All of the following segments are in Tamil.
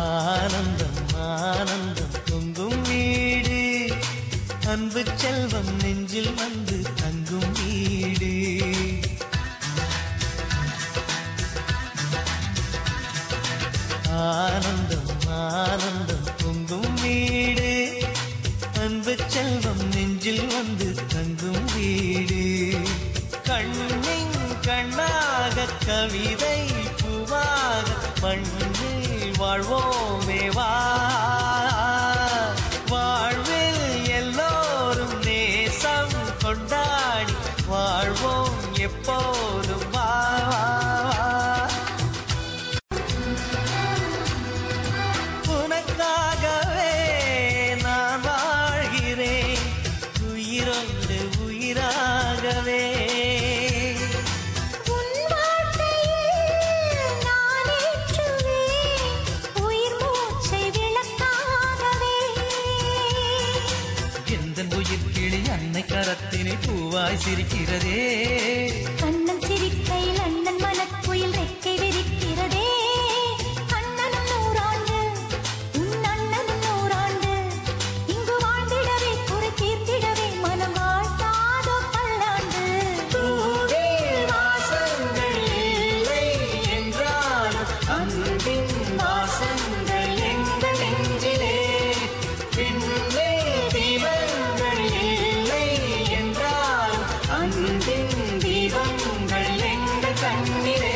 ஆனந்தம் ஆனந்தம் பொங்கும் வீடு அன்பு செல்வம் நெஞ்சில் வந்து தங்கும் வீடு ஆனந்தம் ஆனந்தம் பொங்கும் வீடு அன்பு செல்வம் நெஞ்சில் வந்து தங்கும் வீடு கண்ணின் கண்ணாக கவிதை பூவாக மண்ணில் வாழ்வோமே வா வாழ்வில் எல்லோரும் நேசம் கொண்டாடி வாழ்வோம் எப்போதும் வா வா, வா. உனக்காகவே நான் வாழ்கிறேன் உயிரொன்று உயிராகவே உன் வார்த்தையில் நான் ஏற்றுவேன் உயிர் மூச்சை விளக்காகவே எந்த உயிர் கிளி அன்னை கரத்தினை பூவாய் சிரிக்கிறதே கண்ணன் சிரிக்கையில் அண்ணன் மனக்குயில் ரெக்கை விரிக்கிறதே அண்ணனும் நூறாண்டு உன் அண்ணனும் நூறாண்டு இங்கு வாழ்ந்திடவே குறை தீர்த்திடவே மனம் வாழ்த்தாதோ பல்லாண்டு பூவில் வாசங்கள் இல்லை என்றாலும் அன்பின் வாசங்கள் எங்கள் நெஞ்சிலே பின்னே தீபங்கள் இல்லை என்றாலும் அன்பின் தீபங்கள் எங்கள் கண்ணிலே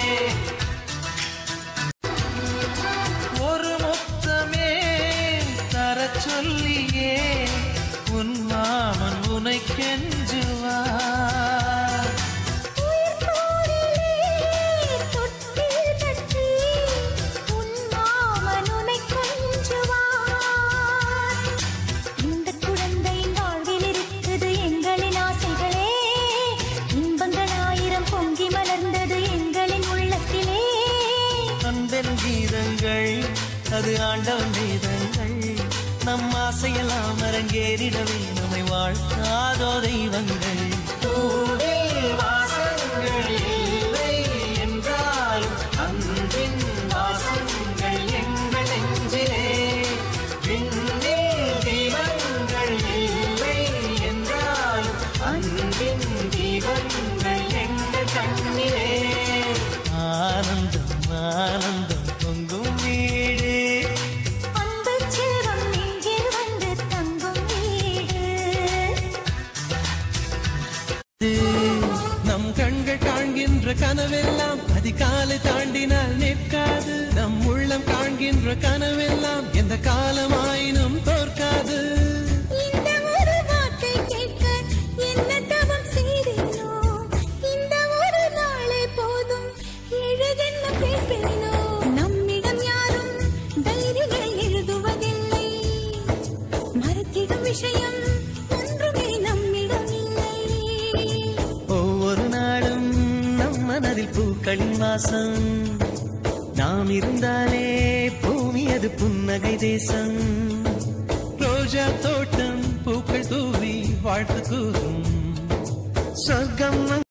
ஒரு முத்தமே தரச் சொல்லியே உன் மாமன் உனை கெஞ்சுவார் உயிர் போரிலே தொட்டில் கட்டி உன் மாமன் உனை கொஞ்சுவார் இந்த குழந்தை வாழ்வில் இருக்குது எங்களின் ஆசைகளே இன்பங்கள் ஆயிரம் பொங்கி மலர்ந்தது எங்களின் உள்ளத்திலே அன்பன் கீதங்கள் அது ஆண்டவன் வேதங்கள் நம் ஆசையெல்லாம் அரங்கேறிடவே நம்மை வாழ்த்தாதோ தெய்வங்கள் பூவில் வாசங்கள் இல்லை என்றாலும் அன்பின் வாசங்கள் எங்கள் நெஞ்சிலே விண்ணில் தீபங்கள் இல்லை என்றாலும் அன்பின் தீபங்கள் எங்கள் கண்ணிலே ஆனந்தம் ஆனந்தம் பொங்கும் வீடு அன்பு செல்வம் நெஞ்சில் வந்து தங்கும் வீடு நம் கண்கள் காண்கின்ற கனவெல்லாம் அதிகாலை தாண்டினால் நிற்காது நம் உள்ளம் காண்கின்ற கனவெல்லாம் எந்த காலமாயினும் தோற்காது இந்த ஒரு வார்த்தை கேட்க என்ன தவம் செய்தேனோ இந்த ஒரு நாளே போதும் எழுதென்ன பேசினோ நம்மிடம் யாரும் டைரிகள் எழுதுவதில்லை மறுத்திடும் விஷயம் ஒன்றுமே நம்மிடம் இல்லை ஒவ்வொரு நாளும் நம் மனதில் பூக்களின் வாசம் நாம் இருந்தாலே பூமி அது புன்னகை தேசம் ரோஜா தோட்டம் பூக்கள் தூவி வாழ்த்து கூறும் சொர்க்கம்